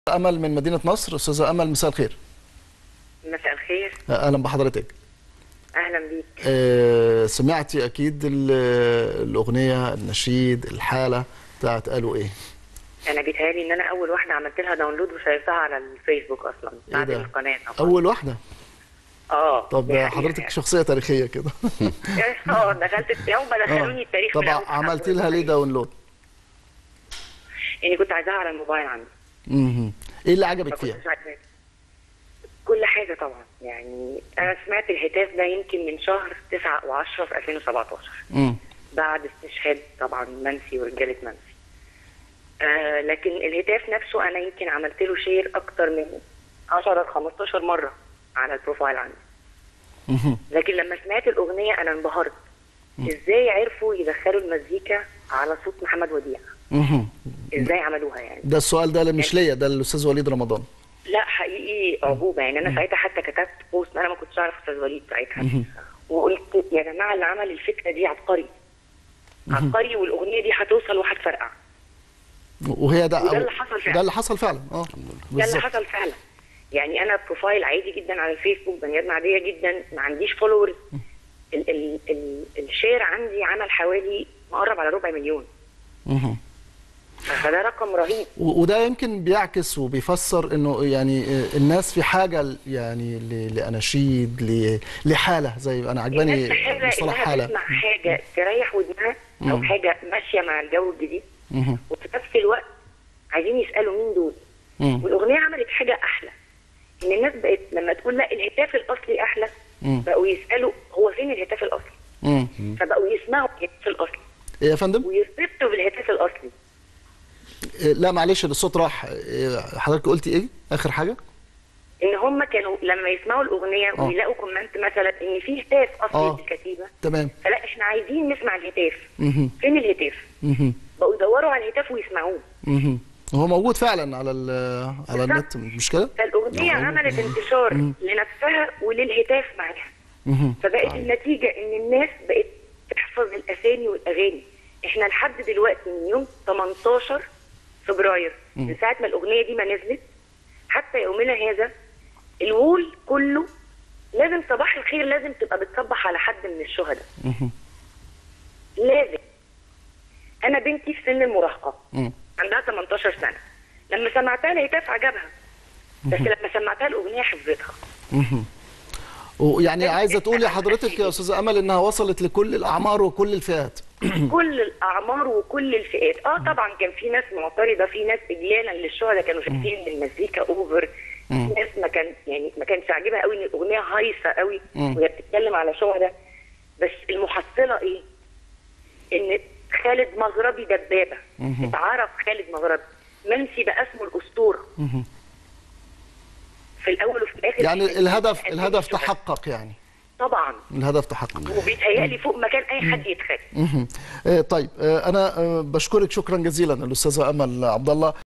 امل من مدينه نصر استاذه امل مساء الخير مساء الخير اهلا بحضرتك اهلا بيك آه، سمعتي اكيد ال- الاغنيه النشيد الحاله بتاعت قالوا ايه انا بيتهيألي ان انا اول واحده عملت لها داونلود وشيرتها على الفيسبوك اصلا ايه بعد ده القناه طبعا اول واحده اه طب دي حقيقة حضرتك يعني. شخصيه تاريخيه كده اه دخلت في هم دخلوني التاريخ طب من أول عملتي حلقة. لها ليه داونلود يعني كنت عايزاها على الموبايل عندي مهم. ايه اللي عجبك ما فيها كنتش عايزاها. كل حاجه طبعا يعني انا سمعت الهتاف ده يمكن من شهر 9 و10 في 2017 مم. بعد استشهاد طبعا منسي ورجاله منسي آه لكن الهتاف نفسه انا يمكن عملت له شير اكتر من 10 15 مره على البروفايل عندي مهم. لكن لما سمعت الاغنيه انا انبهرت ازاي عرفوا يدخلوا المزيكا على صوت محمد وديع مهم. ازاي عملوها يعني ده السؤال ده مش ليا ده الاستاذ وليد رمضان لا حقيقي اعجوبه يعني انا ساعتها حتى كتبت بوست انا ما كنتش اعرف استاذ وليد ساعتها وقلت يا جماعه اللي عمل الفكره دي عبقري عبقري والاغنيه دي هتوصل وهتفرقع وهي ده وده اللي حصل فعلا. ده اللي حصل فعلا اه ده اللي بالظبط حصل فعلا يعني انا بروفايل عادي جدا على الفيسبوك بني ادم عاديه جدا ما عنديش فولورز ال ال ال الشير عندي عمل حوالي مقرب على ربع مليون مهم. فده رقم رهيب و- وده يمكن بيعكس وبيفسر انه يعني آه، الناس في حاجه ل- يعني ل- لاناشيد ل- لحاله زي انا عجباني الناس محتاجه مصطلح انها حاله تسمع حاجه تريح ودنها او حاجه ماشيه مع الجو الجديد مهم. وفي نفس الوقت عايزين يسالوا مين دول مم. والاغنيه عملت حاجه احلى ان الناس بقت لما تقول لا الهتاف الاصلي احلى مم. بقوا يسالوا هو فين الهتاف الاصلي مم. فبقوا يسمعوا الهتاف الاصلي إيه يا فندم ويرتبطوا بالهتاف الاصلي إيه، لا معلش الصوت راح إيه، حضرتك قلتي ايه اخر حاجه ان هم كانوا لما يسمعوا الاغنيه آه. ويلاقوا كومنت مثلا ان في هتاف اصلي آه. في الكتيبه تمام فلا احنا عايزين نسمع الهتاف مهم. فين الهتاف مهم. بقوا يدوروا على الهتاف ويسمعوه مهم. هو موجود فعلا على ال- على بالظبط. النت مش كده فالاغنيه عملت انتشار لنفسها وللهتاف معاها مهم. فبقت النتيجه ان الناس بقت تحفظ الاسامي والاغاني احنا لحد دلوقتي من يوم 18 فبراير من ساعه ما الاغنيه دي ما نزلت حتى يومنا هذا الوول كله لازم صباح الخير لازم تبقى بتصبح على حد من الشهداء مهم. لازم انا بنتي في سن المراهقه مم. عندها 18 سنه لما سمعتها الهتاف عجبها بس لما سمعتها الاغنيه حفظتها مهم. ويعني عايزه تقولي حضرتك يا استاذه امل انها وصلت لكل الاعمار وكل الفئات كل الاعمار وكل الفئات اه طبعا كان في ناس معترضه في ناس اجلالا للشهداء كانوا شايفين ان المزيكا اوفر في ناس ما كان يعني ما كانش عاجبها قوي ان الاغنيه هايصه قوي مم. وهي بتتكلم على شهداء بس المحصله ايه؟ ان خالد مغربي دبابه اتعرف خالد مغربي منسي بقى اسمه الاسطوره في الاول وفي الاخر يعني إحنا الهدف بنقدم الهدف الشهداء. تحقق يعني طبعا الهدف تحقق وبيتهيألي فوق مكان اي حد يتخيل مهم. آه، طيب آه، انا آه، بشكرك شكرا جزيلا الاستاذه امل عبد الله